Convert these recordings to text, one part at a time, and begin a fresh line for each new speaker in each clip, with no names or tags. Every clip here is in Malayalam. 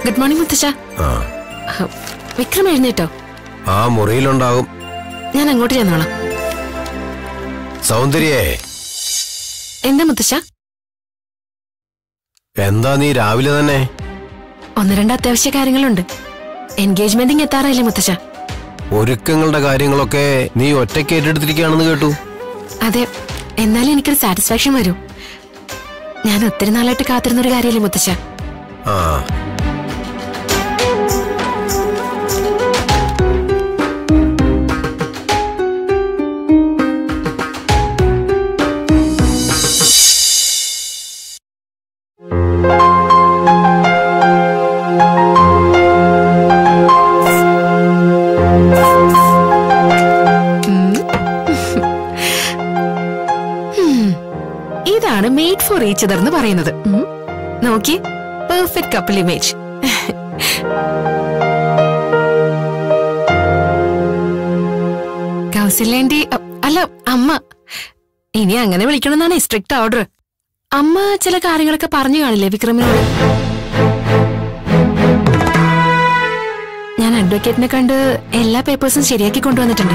ഗുഡ് മോർണിംഗ് മുത്തശ്ശ
ആ
ഹ, വിക്രം എഴുന്നേറ്റോ
ആ മുറിയിലുണ്ടാകും
ഞാൻ അങ്ങോട്ട് ചെന്നോളാം
സൗന്ദര്യേ
എന്താ മുത്തശ്ശ
എന്താ നീ രാവിലെ തന്നെ
ഒന്ന് രണ്ട് അത്യാവശ്യ കാര്യങ്ങളുണ്ട് എൻഗേജ്മെന്റിങ് എത്താറായില്ലേ മുത്തശ്ശ
ഒരുക്കങ്ങളുടെ കാര്യങ്ങളൊക്കെ നീ ഒറ്റയ്ക്ക് ഏറ്റെടുത്തിരിക്കുകയാണെന്ന് കേട്ടു
അതെ എന്നാലും എനിക്കൊരു സാറ്റിസ്ഫാക്ഷൻ വരും ഞാൻ ഒത്തിരി നാളായിട്ട് കാത്തിരുന്ന ഒരു കാര്യമല്ലേ മുത്തശ്ശ
ആ
ഇതാണ് മെയ്ഡ് ഫോർ ഈച്ച് അതർ എന്ന് പറയുന്നത് ഉം. നോക്കി പെർഫെക്റ്റ് കപ്പിൾ ഇമേജ് കൗസല്യന്റെ അ- അല്ല അമ്മ ഇനി അങ്ങനെ വിളിക്കണമെന്നാണ് സ്ട്രിക്റ്റ് ഓർഡർ അമ്മ ചില കാര്യങ്ങളൊക്കെ പറഞ്ഞു കാണില്ലേ വിക്രമിനോട് ഞാൻ അഡ്വക്കേറ്റിനെ കണ്ട് എല്ലാ പേപ്പേഴ്സും ശരിയാക്കി കൊണ്ടുവന്നിട്ടുണ്ട്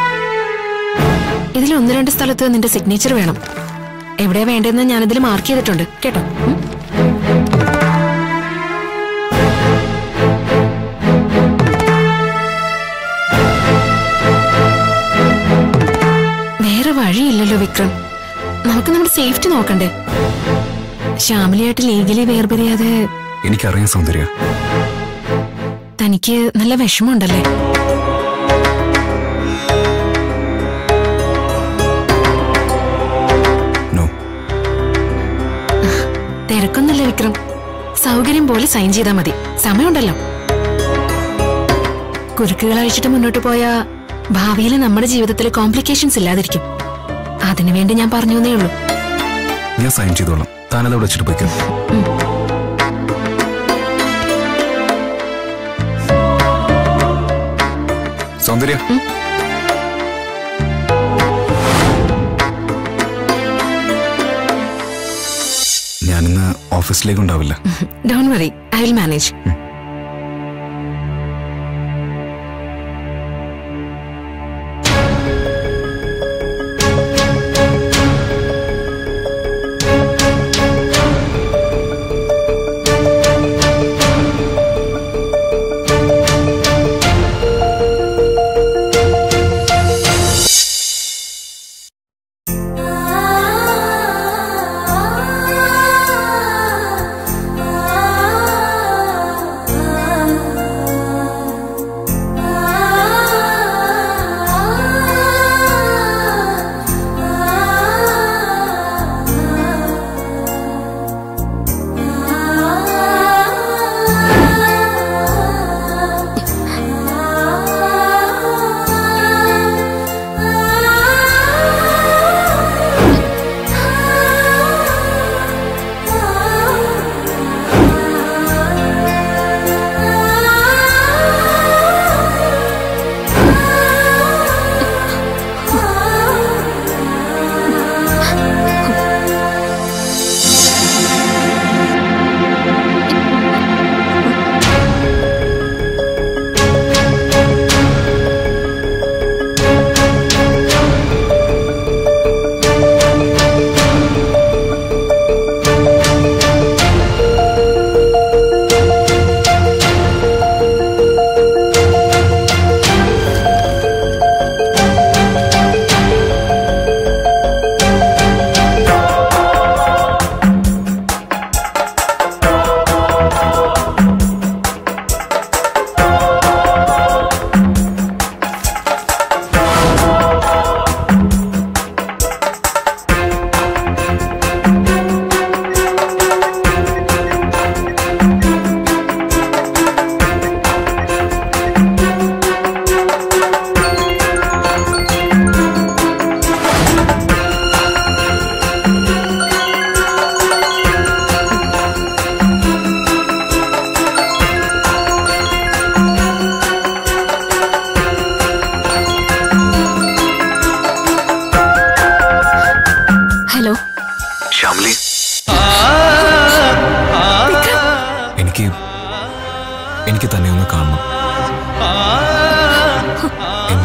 ഇതിൽ ഒന്ന് രണ്ട് സ്ഥലത്ത് നിന്റെ സിഗ്നേച്ചർ വേണം എവിടെയാ വേണ്ടതെന്ന് ഞാനിതിൽ മാർക്ക് ചെയ്തിട്ടുണ്ട് കേട്ടോ ഉം? വേറെ വഴിയില്ലല്ലോ വിക്രം നമുക്ക് നമ്മുടെ സേഫ്റ്റി നോക്കണ്ടേ ശ്യാമിലിയായിട്ട് ലീഗലി വേർപിരിയാതെ
എനിക്കറിയാം സൗന്ദര്യ
തനിക്ക് നല്ല വിഷമമുണ്ടല്ലേ
നോ
തിരക്കൊന്നല്ലേ വിക്രം സൗകര്യം പോലെ സൈൻ ചെയ്താൽ മതി സമയമുണ്ടല്ലോ കുരുക്കുകൾ അഴിച്ചിട്ട് മുന്നോട്ട് പോയാ ഭാവിയിൽ നമ്മുടെ ജീവിതത്തിൽ കോംപ്ലിക്കേഷൻസ് ഇല്ലാതിരിക്കും അതിനുവേണ്ടി ഞാൻ പറഞ്ഞു എന്നേ ഉള്ളൂ
ഞാൻ സൈൻ ചെയ്തോളാം താനത് അവിടെ വെച്ചിട്ട് പോയിക്കോ സൗന്ദര്യ ഞാനിന്ന് ഓഫീസിലേക്ക് ഉണ്ടാവില്ല
don't worry I will manage
ആ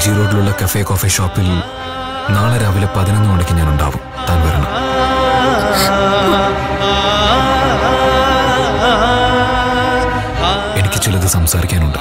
ജി റോഡിലുള്ള കഫേ കോഫി ഷോപ്പിൽ നാളെ രാവിലെ പതിനൊന്ന് മണിക്ക് ഞാൻ ഉണ്ടാവും താൻ വരണം എനിക്ക് ചിലത് സംസാരിക്കാനുണ്ട്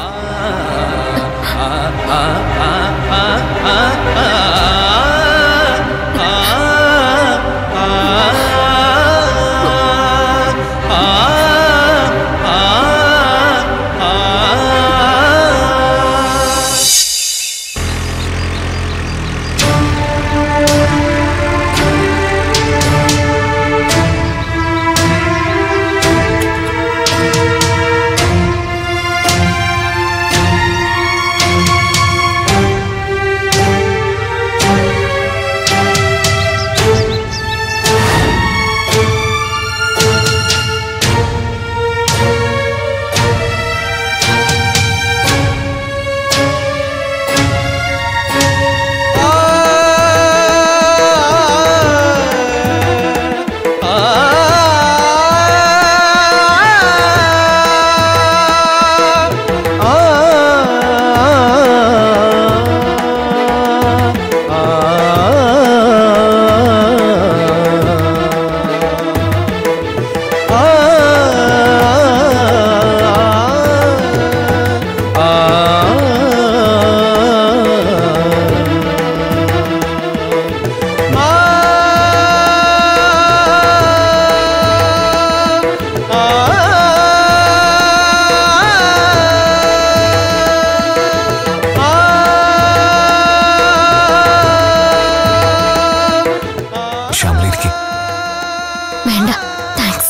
ശ്യാമിലി ഇരിക്കെ
വേണ്ട താങ്ക്സ്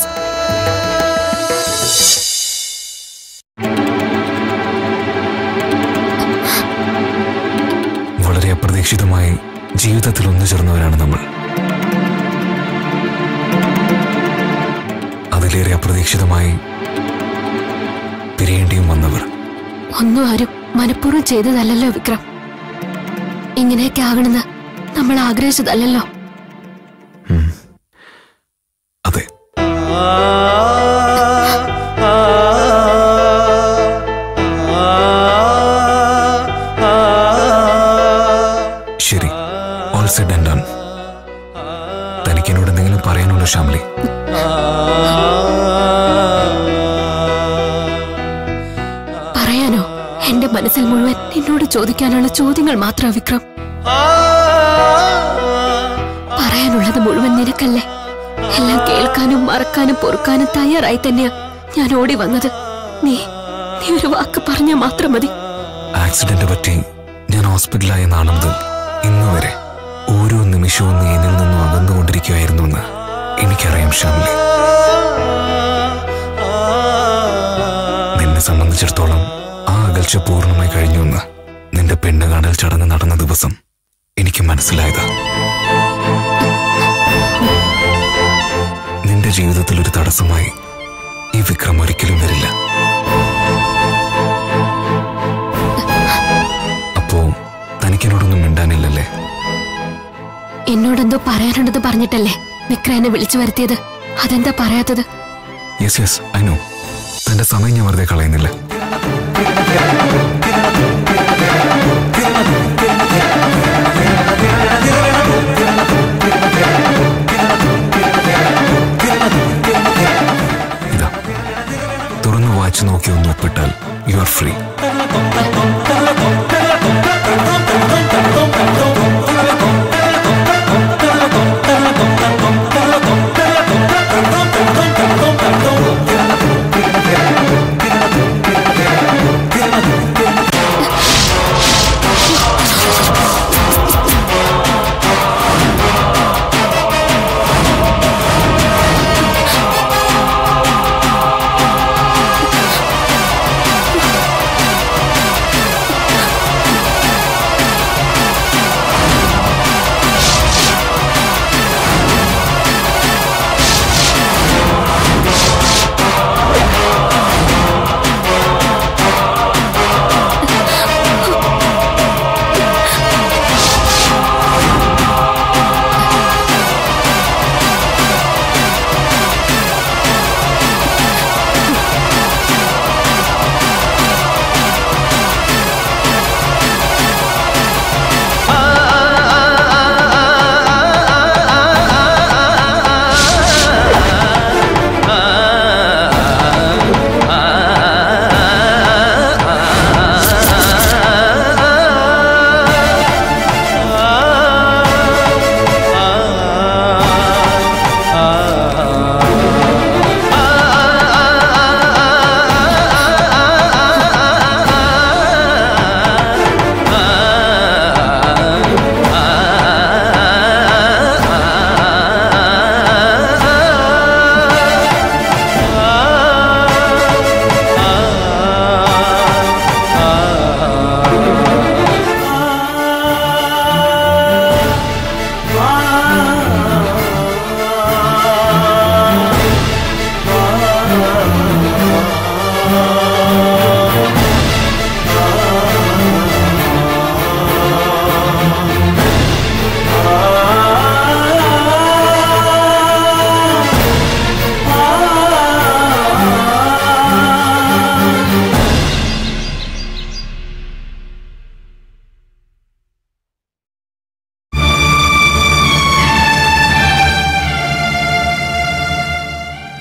വളരെ അപ്രതീക്ഷിതമായി ജീവിതത്തിൽ ഒന്നു ചേർന്നവരാണ് നമ്മൾ അതിലേറെ അപ്രതീക്ഷിതമായി പിരിയേണ്ടിയും വന്നവർ
ഒന്നും ആരും മനഃപൂർവ്വം ചെയ്തതല്ലല്ലോ വിക്രം ഇങ്ങനെയൊക്കെ ആകണമെന്ന് നമ്മൾ ആഗ്രഹിച്ചതല്ലല്ലോ
അതെ ശരി ഓൾ സെഡ് ആൻഡ് ഡൺ തനിക്ക് എന്നോട് എന്തെങ്കിലും പറയാനുണ്ടോ ശ്യാമിലി
പറയാനോ എന്റെ മനസ്സിൽ മുഴുവൻ നിന്നോട് ചോദിക്കാനുള്ള ചോദ്യങ്ങൾ മാത്രം വിക്രം പറയാനുള്ളത് മുഴുവൻ നിനക്കല്ലേ എല്ലാം കേൾക്കാനും മറക്കാനും പൊറുക്കാനും തയ്യാറായി തന്നെയാ ഞാൻ ഓടി വന്നത് നീ നീ ഒരു വാക്ക് പറഞ്ഞാൽ മാത്രം മതി
ആക്സിഡന്റ് പറ്റി ഞാൻ ഹോസ്പിറ്റലായ നാളെ മുതൽ ഇന്ന് വരെ ഓരോ നിമിഷവും നീ എന്നിൽ നിന്നും അകന്നുകൊണ്ടിരിക്കുകയായിരുന്നുവെന്ന് എനിക്കറിയാം ഷാമിലി നിന്നെ സംബന്ധിച്ചിടത്തോളം ആ അകൽച്ച പൂർണ്ണമായി കഴിഞ്ഞുവെന്ന് നിന്റെ പെണ്ണ് കാണൽ ചടങ്ങ് നടന്ന ദിവസം എനിക്ക് മനസ്സിലായതാ നിന്റെ ജീവിതത്തിൽ ഒരു തടസ്സമായി ഈ വിക്രം ഒരിക്കലും വരില്ല അപ്പോ തനിക്കെന്നോടൊന്നും മിണ്ടാനില്ലല്ലേ
എന്നോടെന്തോ പറയാനുണ്ടെന്ന് പറഞ്ഞിട്ടല്ലേ വിക്രം എന്നെ വിളിച്ചു വരുത്തിയത് അതെന്താ പറയാത്തത്
യെസ് യെസ് ഐ നോ തന്റെ സമയം ഞാൻ വെറുതെ കളയുന്നില്ല ഇതാ തുറന്നു വായിച്ചു നോക്കി ഒന്ന് ഒപ്പിട്ടാൽ യു ആർ ഫ്രീ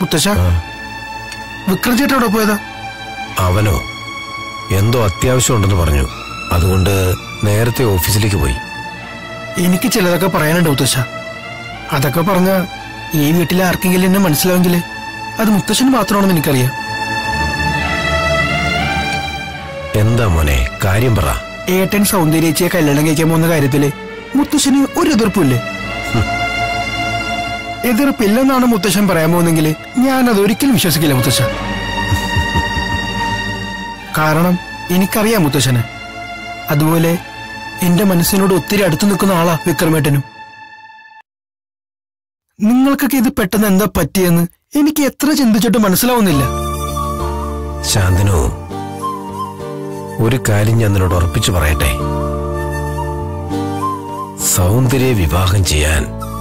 മുത്തശ്ശ വിക്രം ചേട്ടൻ എവിടെ പോയതാ
അവനോ എന്തോ അത്യാവശ്യം ഉണ്ടെന്ന് പറഞ്ഞു അതുകൊണ്ട് നേരത്തെ ഓഫീസിലേക്ക് പോയി
എനിക്ക് ചിലതൊക്കെ പറയാനുണ്ട് മുത്തശ്ശ അതൊക്കെ പറഞ്ഞ ഈ വീട്ടിലെ ആർക്കെങ്കിലും എന്നെ മനസ്സിലാവെങ്കിൽ അത് മുത്തശ്ശന് മാത്രമാണെന്ന് എനിക്കറിയാം
എന്താ മോനെ കാര്യം പറ
ഏട്ടൻ സൗന്ദര്യേച്ചിയെ കല്യാണം കഴിക്കാൻ പോകുന്ന കാര്യത്തില് മുത്തശ്ശന് ഒരു എതിർപ്പില്ലേ എതിർപ്പില്ലെന്നാണ് മുത്തശ്ശൻ പറയാൻ പോകുന്നെങ്കിൽ ഞാൻ അത് ഒരിക്കലും വിശ്വസിക്കില്ല മുത്തശ്ശ കാരണം എനിക്കറിയാം മുത്തശ്ശന് അതുപോലെ എന്റെ മനസ്സിനോട് ഒത്തിരി അടുത്ത് നിൽക്കുന്ന ആളാ വിക്രമേട്ടനും നിങ്ങൾക്കൊക്കെ ഇത് പെട്ടെന്ന് എന്താ പറ്റിയെന്ന് എനിക്ക് എത്ര ചിന്തിച്ചിട്ട് മനസ്സിലാവുന്നില്ല
ശാന്തനു ഒരു കാര്യം ഞാൻ നിന്നോട് ഉറപ്പിച്ചു പറയട്ടെ സൗന്ദര്യ വിവാഹം ചെയ്യാൻ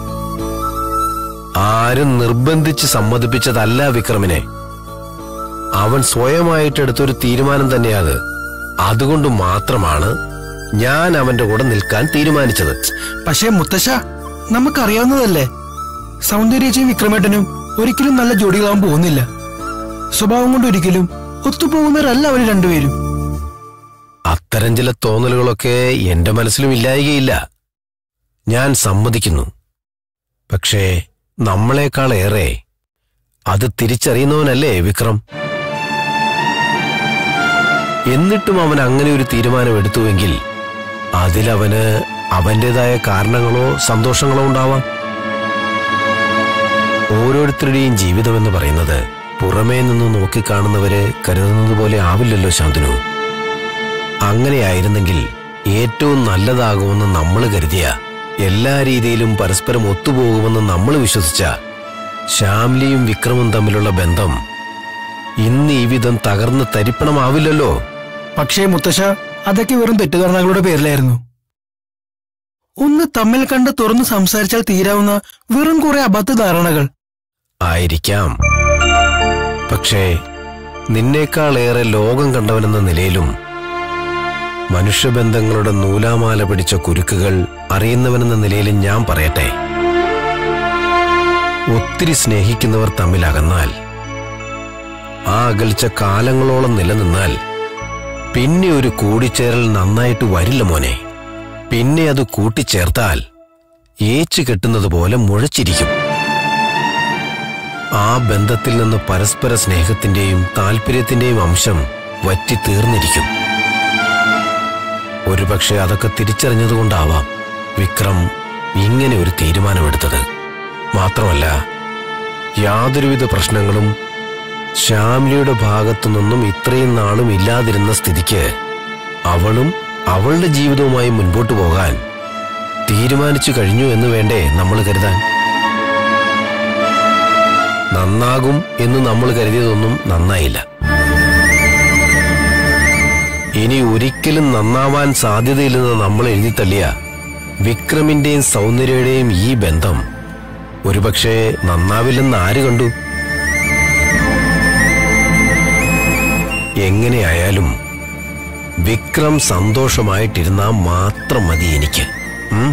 ആരും നിർബന്ധിച്ച് സമ്മതിപ്പിച്ചതല്ല വിക്രമിനെ അവൻ സ്വയമായിട്ട് എടുത്തൊരു തീരുമാനം തന്നെയത് അതുകൊണ്ട് മാത്രമാണ് ഞാൻ അവന്റെ കൂടെ നിൽക്കാൻ തീരുമാനിച്ചത്
പക്ഷേ മുത്തശ്ശ നമുക്കറിയാവുന്നതല്ലേ സൗന്ദര്യച്ചയും വിക്രമേട്ടനും ഒരിക്കലും നല്ല ജോഡികളാവാൻ പോകുന്നില്ല സ്വഭാവം കൊണ്ട് ഒരിക്കലും ഒത്തുപോകുന്നവരല്ല അവര് രണ്ടുപേരും
അത്തരം ചില തോന്നലുകളൊക്കെ എന്റെ മനസ്സിലും ഇല്ലായികയില്ല ഞാൻ സമ്മതിക്കുന്നു പക്ഷേ നമ്മളെക്കാൾ ഏറെ അത് തിരിച്ചറിയുന്നവനല്ലേ വിക്രം എന്നിട്ടും അവൻ അങ്ങനെ ഒരു തീരുമാനം എടുത്തുവെങ്കിൽ അതിലവന് അവന്റേതായ കാരണങ്ങളോ സന്തോഷങ്ങളോ ഉണ്ടാവാം ഓരോരുത്തരുടെയും ജീവിതമെന്ന് പറയുന്നത് പുറമേ നിന്ന് നോക്കിക്കാണുന്നവര് കരുതുന്നത് പോലെ ആവില്ലല്ലോ ശാന്തനു അങ്ങനെയായിരുന്നെങ്കിൽ ഏറ്റവും നല്ലതാകുമെന്ന് നമ്മൾ കരുതിയ എല്ലാ രീതിയിലും പരസ്പരം ഒത്തുപോകുമെന്ന് നമ്മൾ വിശ്വസിച്ച ശ്യാംലിയും വിക്രമും തമ്മിലുള്ള ബന്ധം ഇന്ന് ഈ വിധം തകർന്ന് തരിപ്പണമാവില്ലല്ലോ
പക്ഷേ മുത്തശ്ശ അതൊക്കെ വെറും തെറ്റിദ്ധാരണകളുടെ പേരിലായിരുന്നു ഒന്ന് തമ്മിൽ കണ്ട് തുറന്ന് സംസാരിച്ചാൽ തീരാവുന്ന വെറും കുറെ അബദ്ധ ധാരണകൾ
ആയിരിക്കാം പക്ഷേ നിന്നേക്കാളേറെ ലോകം കണ്ടവനെന്ന നിലയിലും മനുഷ്യബന്ധങ്ങളുടെ നൂലാമാല പിടിച്ച കുരുക്കുകൾ അറിയുന്നവനെന്ന നിലയിലും ഞാൻ പറയട്ടെ ഒത്തിരി സ്നേഹിക്കുന്നവർ തമ്മിൽ അകന്നാൽ ആ അകൽച്ച കാലങ്ങളോളം നിലനിന്നാൽ പിന്നെ ഒരു കൂടിച്ചേരൽ നന്നായിട്ട് വരില്ല മോനെ പിന്നെ അത് കൂട്ടിച്ചേർത്താൽ ഏച്ചു കെട്ടുന്നത് പോലെ മുഴച്ചിരിക്കും ആ ബന്ധത്തിൽ നിന്ന് പരസ്പര സ്നേഹത്തിന്റെയും താല്പര്യത്തിന്റെയും അംശം വറ്റി തീർന്നിരിക്കും ഒരുപക്ഷെ അതൊക്കെ തിരിച്ചറിഞ്ഞതുകൊണ്ടാവാം വിക്രം ഇങ്ങനെ ഒരു തീരുമാനമെടുത്തത് മാത്രമല്ല യാതൊരുവിധ പ്രശ്നങ്ങളും ശ്യാമിലിയുടെ ഭാഗത്തു നിന്നും ഇത്രയും നാളും ഇല്ലാതിരുന്ന സ്ഥിതിക്ക് അവളും അവളുടെ ജീവിതവുമായി മുൻപോട്ടു പോകാൻ തീരുമാനിച്ചു കഴിഞ്ഞു എന്ന് വേണ്ടേ നമ്മൾ കരുതാൻ നന്നാകും എന്ന് നമ്മൾ കരുതിയതൊന്നും നന്നായില്ല ഇനി ഒരിക്കലും നന്നാവാൻ സാധ്യതയില്ലെന്ന് നമ്മൾ എഴുതിത്തള്ളിയ വിക്രമിന്റെയും സൗന്ദര്യയുടെയും ഈ ബന്ധം ഒരുപക്ഷെ നന്നാവില്ലെന്ന് ആര് കണ്ടു എങ്ങനെയായാലും വിക്രം സന്തോഷമായിട്ടിരുന്നാൽ മാത്രം മതി എനിക്ക് ഉം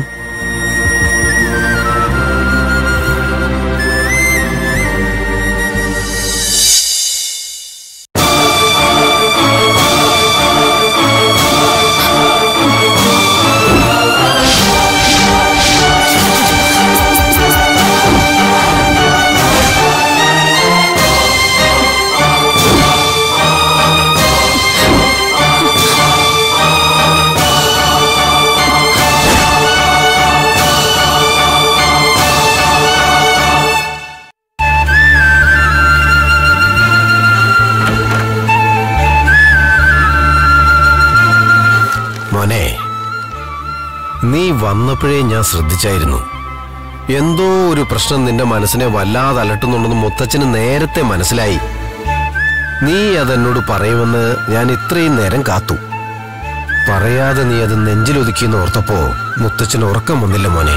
മോനെ നീ വന്നപ്പോഴേ ഞാൻ ശ്രദ്ധിച്ചായിരുന്നു എന്തോ ഒരു പ്രശ്നം നിന്റെ മനസ്സിനെ വല്ലാതെ അലട്ടുന്നുണ്ടെന്ന് മുത്തച്ഛന് നേരത്തെ മനസ്സിലായി നീ അതെന്നോട് പറയുമെന്ന് ഞാൻ ഇത്രയും നേരം കാത്തു പറയാതെ നീ അത് നെഞ്ചിലൊതുക്കിയെന്ന് ഓർത്തപ്പോ മുത്തച്ഛന് ഉറക്കം വന്നില്ല മോനെ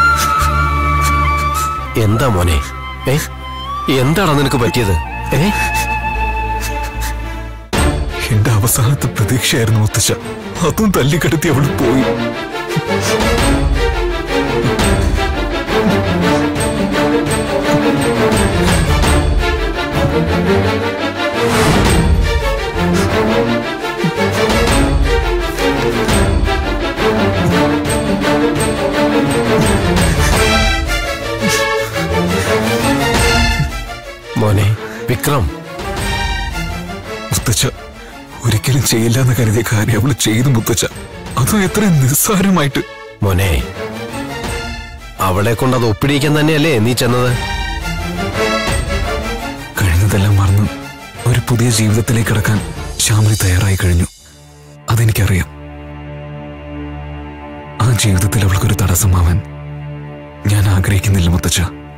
എന്താ മോനെ ഏ എന്താണ് നിനക്ക് പറ്റിയത് ഏ
എന്റെ അവസാനത്തെ പ്രതീക്ഷയായിരുന്നു മുത്തശ്ശ അതും തല്ലിക്കെടുത്തി അവൾ പോയി
മോനെ വിക്രം
മുത്തച്ഛ ഒരിക്കലും ചെയ്യില്ല എന്ന് കരുതിയ കാര്യം അവള് ചെയ്തു മുത്തച്ഛ അതും എത്ര നിസ്സാരമായിട്ട്
മോനെ അവളെ കൊണ്ട് അത് ഒപ്പിടിയിക്കാൻ തന്നെയല്ലേ നീ ചെന്നത്
കഴിഞ്ഞതെല്ലാം മറന്ന് ഒരു പുതിയ ജീവിതത്തിലേക്ക് കടക്കാൻ ശ്യാമിലി തയ്യാറായി കഴിഞ്ഞു അതെനിക്കറിയാം ആ ജീവിതത്തിൽ അവൾക്കൊരു തടസ്സമാവാൻ ഞാൻ ആഗ്രഹിക്കുന്നില്ല മുത്തച്ഛ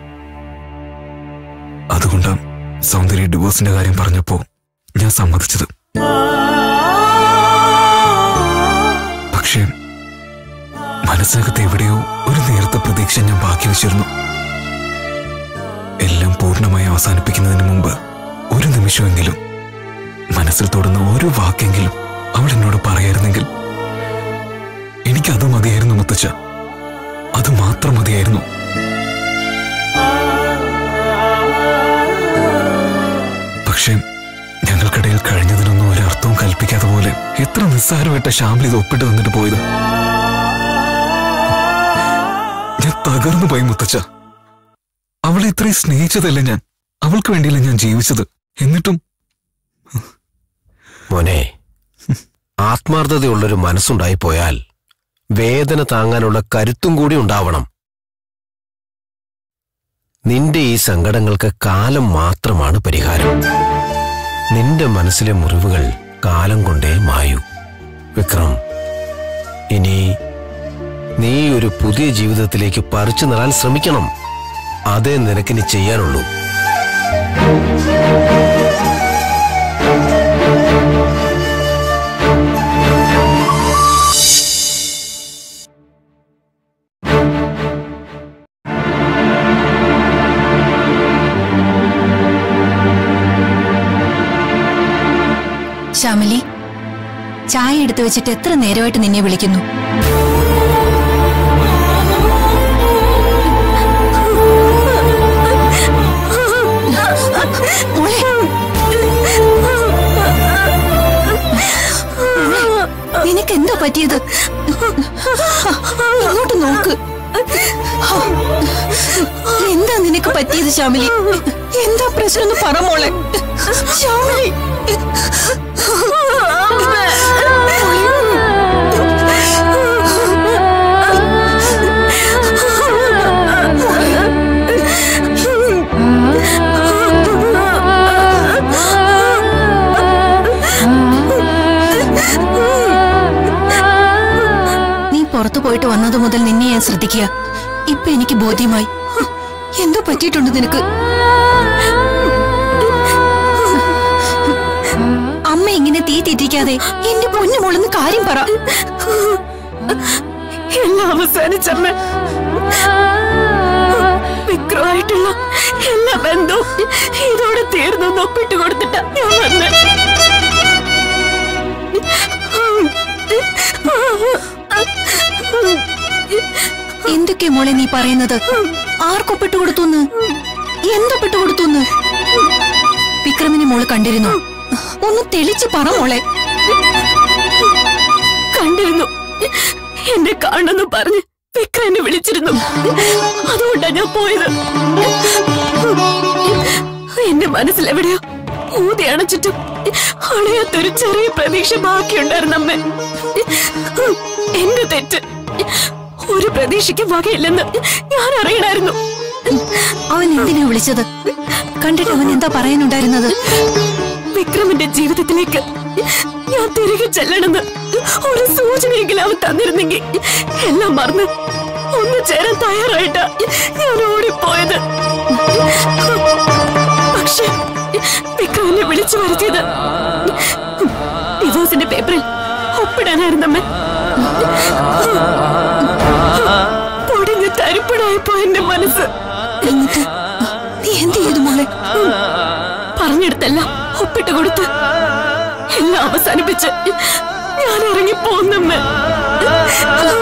അതുകൊണ്ടാണ് സൗന്ദര്യ ഡിവോഴ്സിന്റെ കാര്യം പറഞ്ഞപ്പോ ഞാൻ സമ്മതിച്ചത് പക്ഷേ മനസ്സിനകത്ത് എവിടെയോ ഒരു നേരത്തെ പ്രതീക്ഷ ഞാൻ ബാക്കി വെച്ചിരുന്നു എല്ലാം പൂർണ്ണമായി അവസാനിപ്പിക്കുന്നതിന് മുമ്പ് ഒരു നിമിഷമെങ്കിലും മനസ്സിൽ തൊടുന്ന ഒരു വാക്കെങ്കിലും അവൾ എന്നോട് പറയായിരുന്നെങ്കിൽ എനിക്കത് മതിയായിരുന്നു മുത്തച്ഛ അത് മാത്രം മതിയായിരുന്നു പക്ഷേ ഞങ്ങൾക്കിടയിൽ കഴിഞ്ഞതിനൊന്നും ഒരു അർത്ഥവും കൽപ്പിക്കാത്ത പോലെ എത്ര നിസ്സാരമായിട്ട ശ്യാമിൽ ഇത് ഒപ്പിട്ട് തന്നിട്ട് പോയത് ഞാൻ തകർന്നു പോയി മുത്തച്ഛ അവളെ ഇത്രയും സ്നേഹിച്ചതല്ലേ ഞാൻ അവൾക്ക് വേണ്ടിയല്ല ഞാൻ ജീവിച്ചത് എന്നിട്ടും
മോനെ ആത്മാർത്ഥതയുള്ളൊരു മനസ്സുണ്ടായി പോയാൽ വേദന താങ്ങാനുള്ള കരുത്തും കൂടി ഉണ്ടാവണം നിന്റെ ഈ സങ്കടങ്ങൾക്ക് കാലം മാത്രമാണ് പരിഹാരം നിന്റെ മനസ്സിലെ മുറിവുകൾ കാലം കൊണ്ടേ മായൂ വിക്രം ഇനി നീ ഒരു പുതിയ ജീവിതത്തിലേക്ക് പറിച്ചു നടാൻ ശ്രമിക്കണം അതേ നിനക്കിനി ചെയ്യാനുള്ളൂ
ശ്യാമിലി ചായ എടുത്തു വെച്ചിട്ട് എത്ര നേരമായിട്ട് നിന്നെ വിളിക്കുന്നു മോളെ. നിനക്ക് എന്താ പറ്റിയത് ഇങ്ങോട്ട് നോക്ക് എന്താ നിനക്ക് പറ്റിയത് ശ്യാമിലി എന്താ പ്രശ്നം ഒന്ന് പറ മോളെ ശ്യാമിലി നീ പുറത്തു പോയിട്ട് വന്നത് മുതൽ നിന്നെ ഞാൻ ശ്രദ്ധിക്കുക ഇപ്പൊ എനിക്ക് ബോധ്യമായി എന്തോ പറ്റിയിട്ടുണ്ട് നിനക്ക് അമ്മ ഇങ്ങനെ തീ തെറ്റിക്കാതെ എന്റെ പൊന്നു മോളെന്ന് കാര്യം പറ
എല്ലാം അവസാനിച്ചമ്മ വിക്രമായിട്ടുള്ള എല്ലാ ബന്ധവും ഇതോടെ തീർന്നു ഒപ്പിട്ട് കൊടുത്തിട്ട ഞാൻ വന്നെ
എന്തൊക്കെ മോളെ നീ പറയുന്നത് ആർക്കൊപ്പിട്ട് കൊടുത്തുന്ന് എന്തൊപ്പിട്ട് കൊടുത്തുന്ന് വിക്രമിനെ മോള് കണ്ടിരുന്നു ഒന്ന് തെളിച്ച് പറ മോളെ
കണ്ടിരുന്നു എന്നെ കാണണമെന്ന് പറഞ്ഞ് വിക്രം എന്നെ വിളിച്ചിരുന്നു അതുകൊണ്ടാ ഞാൻ പോയത് എന്റെ മനസ്സിൽ എവിടെയോ ഊതി അണച്ചിട്ടും അണയാത്തൊരു ചെറിയ പ്രതീക്ഷ ബാക്കിയുണ്ടായിരുന്നു അമ്മ എന്റെ തെറ്റ് ഒരു പ്രതീക്ഷയ്ക്ക് വകയില്ലെന്ന് ഞാൻ അറിയണായിരുന്നു
അവൻ എന്തിനാ വിളിച്ചത് കണ്ടിട്ട് അവൻ എന്താ പറയാനുണ്ടായിരുന്നത്
വിക്രമിന്റെ ജീവിതത്തിലേക്ക് ഞാൻ തിരികെ ചെല്ലണമെന്ന് ഒരു സൂചനയെങ്കിലും അവൻ തന്നിരുന്നെങ്കിൽ എല്ലാം മറന്ന് ഒന്ന് ചേരാൻ തയ്യാറായിട്ടാ ഞാൻ ഓടിപ്പോയത് പക്ഷെ വിക്രമിനെ വിളിച്ചു വരുത്തിയത് ഡിവോഴ്സിന്റെ പേപ്പറിൽ ഒപ്പിടാനായിരുന്നമ്മ പൊടിഞ്ഞ് തരിപ്പടായിപ്പോ എന്റെ മനസ്സ്
എന്നിട്ട് നീ എന്ത് ചെയ്തു മോളെ
പറഞ്ഞെടുത്തെല്ലാം ഒപ്പിട്ട് കൊടുത്ത് എല്ലാം അവസാനിപ്പിച്ച് ഞാൻ ഇറങ്ങി പോന്നമ്മ